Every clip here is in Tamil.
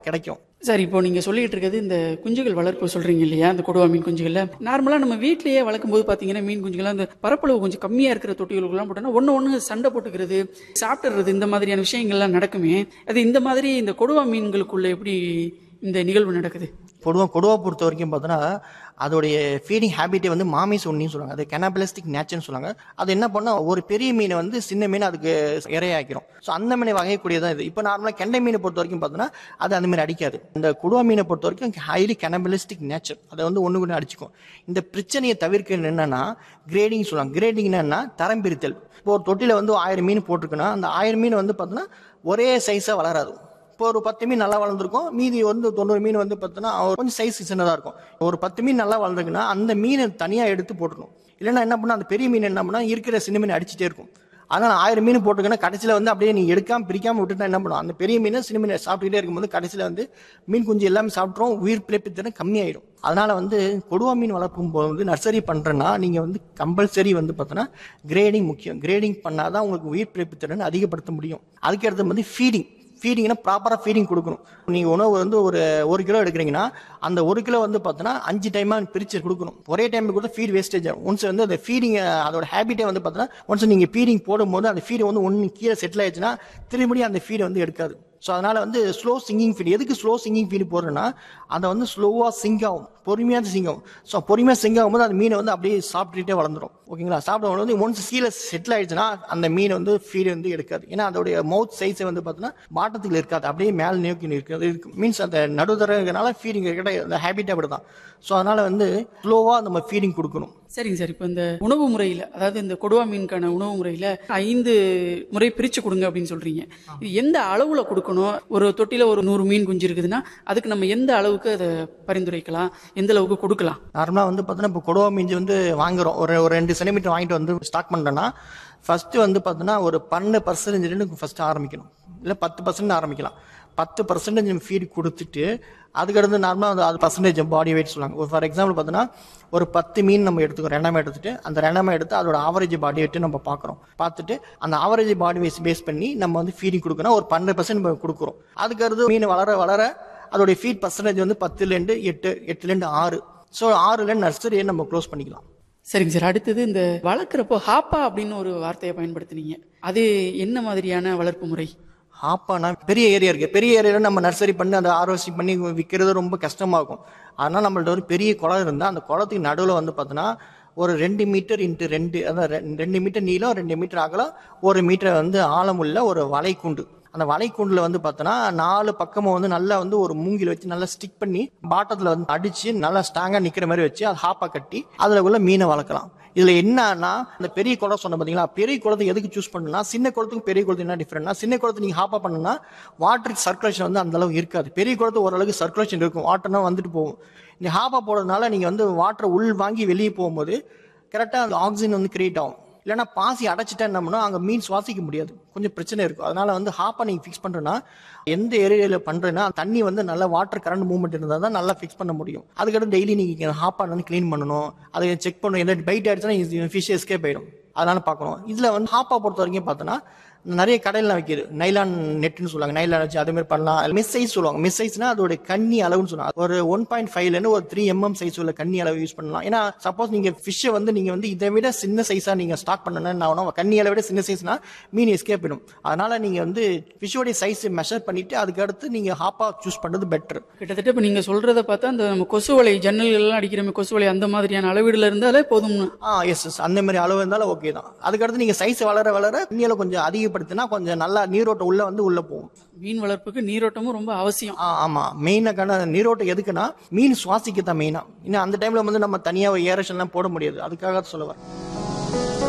கிடைக்கும் சார் இப்போ நீங்க சொல்லிட்டு இருக்கிறது இந்த குஞ்சுகள் வளர்ப்பு சொல்றீங்க இல்லையா இந்த கொடுவா மீன் குஞ்சுகள்ல நார்மலா நம்ம வீட்லயே வளர்க்கும் போது பாத்தீங்கன்னா மீன் குஞ்சுகள் அந்த பரப்பளவு கொஞ்சம் கம்மியா இருக்கிற தொட்டிகளுக்குலாம் போட்டோம்னா ஒண்ணு ஒண்ணு சண்டை போட்டுக்கிறது சாப்பிட்டுறது இந்த மாதிரியான விஷயங்கள்லாம் நடக்குமே அது இந்த மாதிரி இந்த கொடுவா மீன்களுக்குள்ள எப்படி இந்த நிகழ்வு நடக்குது பொதுவாக கொடுவா பொறுத்த வரைக்கும் பார்த்தோன்னா அதோடைய ஃபீடிங் ஹேபிட்டே வந்து மாமிஸ் ஒன்றின்னு சொல்லுவாங்க அது கெனாபலிஸ்டிக் நேச்சர்னு சொல்லுவாங்க அது என்ன பண்ணால் ஒரு பெரிய மீனை வந்து சின்ன மீன் அதுக்கு இரையாக்கிறோம் ஸோ அந்த மீனை வகைக்கூடியதான் இது இப்போ நார்மலாக கெண்டை மீனை பொறுத்த வரைக்கும் பார்த்தோன்னா அது அந்த மாதிரி அடிக்காது இந்த கொடுவா மீனை பொறுத்த வரைக்கும் ஹைலி கெனபலிஸ்டிக் நேச்சர் அதை வந்து ஒன்று கொண்டு அடிச்சுக்கும் இந்த பிரச்சனையை தவிர்க்க என்னன்னா கிரேடிங் சொல்லுவாங்க கிரேடிங் என்னன்னா தரம் பிரித்தல் இப்போ ஒரு தொட்டியில் வந்து ஆயிரம் மீன் போட்டிருக்குன்னா அந்த ஆயிரம் மீன் வந்து பார்த்தோன்னா ஒரே சைஸாக வளராது இப்போ ஒரு பத்து மீன் நல்லா வளர்ந்துருக்கும் மீதி வந்து தொண்ணூறு மீன் வந்து பார்த்தோன்னா கொஞ்சம் சைஸ் சின்னதாக இருக்கும் ஒரு பத்து மீன் நல்லா வளர்ந்துருக்குன்னா அந்த மீனை தனியாக எடுத்து போட்டுக்கணும் இல்லைன்னா என்ன பண்ணா அந்த பெரிய மீன் என்ன பண்ணா இருக்கிற சின்ன மீன் அடிச்சுட்டே இருக்கும் அதனால் ஆயிரம் மீன் போட்டுக்கன்னா கடைசியில் வந்து அப்படியே நீ எடுக்காம பிரிக்காம விட்டுட்டா என்ன பண்ணும் அந்த பெரிய மீனை சின்ன மீனை சாப்பிட்டுக்கிட்டே இருக்கும்போது கடைசியில் வந்து மீன் குஞ்சு எல்லாமே சாப்பிட்றோம் உயிர் பிழைப்பு திறன் கம்மியாயிடும் அதனால வந்து கொடுவா மீன் வளர்க்கும் போது வந்து நர்சரி பண்ணுறேன்னா நீங்கள் வந்து கம்பல்சரி வந்து பார்த்தோன்னா கிரேடிங் முக்கியம் கிரேடிங் பண்ணாதான் உங்களுக்கு உயிர் பிழைப்பு திறன் அதிகப்படுத்த முடியும் அதுக்கு அடுத்து வந்து ஃபீடிங் ஃபீடிங்னா ப்ராப்பராக ஃபீடிங் கொடுக்கணும் நீங்கள் உணவு வந்து ஒரு ஒரு கிலோ எடுக்கிறீங்கன்னா அந்த ஒரு கிலோ வந்து பார்த்தோன்னா அஞ்சு டைமாக பிரித்து கொடுக்கணும் ஒரே டைம் கொடுத்தா ஃபீட் வேஸ்டேஜ் ஆகும் ஒன்ஸ் வந்து அந்த ஃபீடிங் அதோட ஹேபிட்டே வந்து பார்த்தோன்னா ஒன்ஸ் நீங்கள் ஃபீடிங் போடும்போது அந்த ஃபீடு வந்து ஒன்று கீழே செட்டில் ஆயிடுச்சுன்னா திரும்பி அந்த ஃபீடை வந்து எடுக்காது ஸோ அதனால வந்து ஸ்லோ சிங்கிங் ஃபீட் எதுக்கு ஸ்லோ சிங்கிங் ஃபீட் போடுறேன்னா அதை வந்து ஸ்லோவாக சிங்க் ஆகும் பொறுமையாக சிங்க் ஆகும் ஸோ பொறுமையாக சிங்க் ஆகும்போது அந்த மீனை வந்து அப்படியே சாப்பிட்டுட்டே வளர்ந்துரும் ஓகேங்களா சாப்பிடும் வந்து ஒன்ஸ் கீழே செட்டில் ஆயிடுச்சுன்னா அந்த மீன் வந்து ஃபீடு வந்து எடுக்காது ஏன்னா அதோடைய மவுத் சைஸை வந்து பார்த்தீங்கன்னா பாட்டத்தில் இருக்காது அப்படியே மேல் நோக்கி இருக்காது இருக்கு மீன்ஸ் அந்த நடுத்தரங்கனால ஃபீடிங் கிட்ட அந்த ஹேபிட் அப்படி தான் ஸோ அதனால வந்து ஸ்லோவாக நம்ம ஃபீடிங் கொடுக்கணும் சரிங்க சார் இப்போ இந்த உணவு முறையில் அதாவது இந்த கொடுவா மீனுக்கான உணவு முறையில் ஐந்து முறை பிரித்து கொடுங்க அப்படின்னு சொல்கிறீங்க இது எந்த அளவில் கொடுக்கணும் ஒரு தொட்டியில் ஒரு நூறு மீன் குஞ்சு இருக்குதுன்னா அதுக்கு நம்ம எந்த அளவுக்கு அதை பரிந்துரைக்கலாம் எந்த அளவுக்கு கொடுக்கலாம் நார்மலாக வந்து பார்த்தோன்னா இப்போ கொடுவா மீஞ்சி வந்து வாங்குறோம் ஒரு ஒரு ரெண்டு சென்டிமீட்டர் வாங்கிட்டு வந்து ஸ்டாக் பண்ணுறோன்னா ஃபஸ்ட்டு வந்து பார்த்தோன்னா ஒரு பன்னெண்டு பர்சன்டேஜ் ஃபஸ்ட்டு ஆரம்பிக்கணும் இல்லை பத்து பர்சன்ட் ஆரம்பிக்கலாம் பத்து பர்சன்டேஜ் ஃபீட் கொடுத்துட்டு அதுக்கடுத்து நார்மலாக வந்து அது பர்சன்டேஜ் பாடி வெயிட் சொல்லுவாங்க ஃபார் எக்ஸாம்பிள் பார்த்தோன்னா ஒரு பத்து மீன் நம்ம எடுத்துக்கிறோம் ரெண்டாம் எடுத்துட்டு அந்த ரெண்டாம் எடுத்து அதோட ஆவரேஜ் பாடி வெயிட் நம்ம பார்க்குறோம் பார்த்துட்டு அந்த ஆவரேஜ் பாடி வெயிட் பேஸ் பண்ணி நம்ம வந்து ஃபீடிங் கொடுக்கணும் ஒரு பன்னெண்டு பர்சன்ட் கொடுக்குறோம் அதுக்கடுத்து மீன் வளர வளர அதோடைய ஃபீட் பர்சன்டேஜ் வந்து பத்துலேருந்து எட்டு எட்டுலேருந்து ஆறு ஸோ ஆறுலேருந்து நர்சரியை நம்ம க்ளோஸ் பண்ணிக்கலாம் சரிங்க சார் அடுத்தது இந்த வளர்க்குறப்போ ஹாப்பா அப்படின்னு ஒரு வார்த்தையை பயன்படுத்துனீங்க அது என்ன மாதிரியான வளர்ப்பு முறை ஆப்பானா பெரிய ஏரியா இருக்கு பெரிய ஏரியாவில் நம்ம நர்சரி பண்ணி அதை ஆர்ஓசி பண்ணி விற்கிறது ரொம்ப கஷ்டமாகும் அதனால் நம்மள்ட்ட ஒரு பெரிய குளம் இருந்தால் அந்த குளத்துக்கு நடுவில் வந்து பார்த்தோன்னா ஒரு ரெண்டு மீட்டர் இன்ட்டு ரெண்டு அதான் ரெ- ரெண்டு மீட்டர் நீளம் ரெண்டு மீட்டர் அகலம் ஒரு மீட்டர் வந்து ஆழமுள்ள ஒரு வலைக்கூண்டு அந்த வலைக்கூண்டில் வந்து பார்த்தோன்னா நாலு பக்கமும் வந்து நல்லா வந்து ஒரு மூங்கில் வச்சு நல்லா ஸ்டிக் பண்ணி பாட்டத்தில் வந்து அடித்து நல்லா ஸ்ட்ராங்காக நிற்கிற மாதிரி வச்சு அது ஹாப்பா கட்டி அதில் உள்ள மீனை வளர்க்கலாம் இதுல என்னன்னா இந்த பெரிய குளம் சொன்ன பாத்தீங்களா பெரிய குளத்தை எதுக்கு சூஸ் பண்ணணும்னா சின்ன குளத்துக்கும் பெரிய குளத்துக்கு என்ன டிஃபரெண்ட்னா சின்ன குளத்தை நீங்க ஹாப்பா பண்ணணும்னா வாட்டர் சர்க்குலேஷன் வந்து அந்த அளவுக்கு இருக்காது பெரிய குளத்து ஓரளவுக்கு சர்க்குலேஷன் இருக்கும் வாட்டர்னா வந்துட்டு போகும் நீங்க ஹாப்பா போடுறதுனால நீங்க வந்து வாட்டரை உள் வாங்கி வெளியே போகும்போது கரெக்டாக அந்த ஆக்சிஜன் வந்து கிரியேட் ஆகும் இல்லைன்னா பாசி அடைச்சிட்டா என்ன பண்ணா அங்கே மீன் சுவாசிக்க முடியாது கொஞ்சம் பிரச்சனை இருக்கும் அதனால வந்து ஹாப்பா நீங்கள் ஃபிக்ஸ் பண்ணுறேன்னா எந்த ஏரியாவில் பண்ணுறேன்னா தண்ணி வந்து நல்லா வாட்டர் கரண்ட் மூவ்மெண்ட் இருந்தால் தான் நல்லா ஃபிக்ஸ் பண்ண முடியும் அதுக்கடுத்து டெய்லி நீங்கள் ஹாப்பா வந்து க்ளீன் பண்ணணும் அதை செக் பண்ணணும் எந்த பைட் ஆயிடுச்சுன்னா ஃபிஷ் எஸ்கேப் ஆயிடும் அதனால பார்க்கணும் இதில் வந்து ஹாப்பா பொறுத்த வரைக்கும் பார்த்தோன்னா நிறைய கடையில் வைக்கிது நைலான் நெட்னு சொல்லுவாங்க நைலான் வச்சு அதே மாதிரி பண்ணலாம் மிஸ் சைஸ் சொல்லுவாங்க மிஸ் சைஸ்னா அதோட கண்ணி அளவுன்னு சொல்லுவாங்க ஒரு ஒன் பாயிண்ட் ஃபைவ்லேருந்து ஒரு த்ரீ எம்எம் சைஸ் உள்ள கண்ணி அளவு யூஸ் பண்ணலாம் ஏன்னா சப்போஸ் நீங்கள் ஃபிஷ்ஷை வந்து நீங்கள் வந்து இதை விட சின்ன சைஸாக நீங்கள் ஸ்டாக் பண்ணணும்னு ஆகணும் கண்ணி அளவை விட சின்ன சைஸ்னா மீன் எஸ்கேப் ஆயிடும் அதனால நீங்கள் வந்து ஃபிஷ்ஷோடைய சைஸ் மெஷர் பண்ணிட்டு அதுக்கு அடுத்து நீங்கள் ஹாப்பா சூஸ் பண்ணுறது பெட்டர் கிட்டத்தட்ட இப்போ நீங்கள் சொல்கிறத பார்த்தா அந்த நம்ம கொசு வலை ஜன்னல்கள்லாம் அடிக்கிறோமே கொசு வலை அந்த மாதிரியான அளவீடுல இருந்தாலே போதும்னு ஆ எஸ் எஸ் அந்த மாதிரி அளவு இருந்தாலும் ஓகே தான் அதுக்கடுத்து நீங்கள் சைஸ் வளர வளர நீளம் கொஞ்சம் அதிகப்படுத்தினா கொஞ்சம் நல்லா நீரோட்டம் உள்ள வந்து உள்ள போகும் மீன் வளர்ப்புக்கு நீரோட்டமும் ரொம்ப அவசியம் ஆ ஆமா மெயினாக்கான நீரோட்டம் எதுக்குன்னா மீன் சுவாசிக்க தான் மெயினா இன்னும் அந்த டைம்ல வந்து நம்ம தனியா ஏரேஷன்லாம் போட முடியாது அதுக்காக சொல்ல வரேன்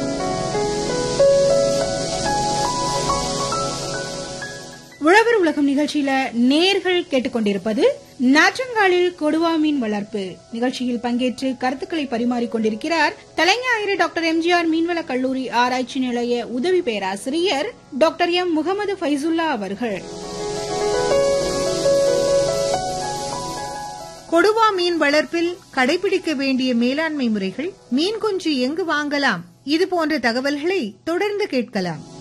உழவர் உலகம் நிகழ்ச்சியில நேர்கள் கேட்டுக்கொண்டிருப்பது நாற்றங்காலில் கொடுவா மீன் வளர்ப்பு நிகழ்ச்சியில் பங்கேற்று கருத்துக்களை பரிமாறிக் கொண்டிருக்கிறார் தலைஞாயிறு டாக்டர் எம்ஜிஆர் மீன்வள கல்லூரி ஆராய்ச்சி நிலைய உதவி பேராசிரியர் டாக்டர் எம் முகமது ஃபைசுல்லா அவர்கள் கொடுவா மீன் வளர்ப்பில் கடைபிடிக்க வேண்டிய மேலாண்மை முறைகள் மீன் குஞ்சு எங்கு வாங்கலாம் இது போன்ற தகவல்களை தொடர்ந்து கேட்கலாம்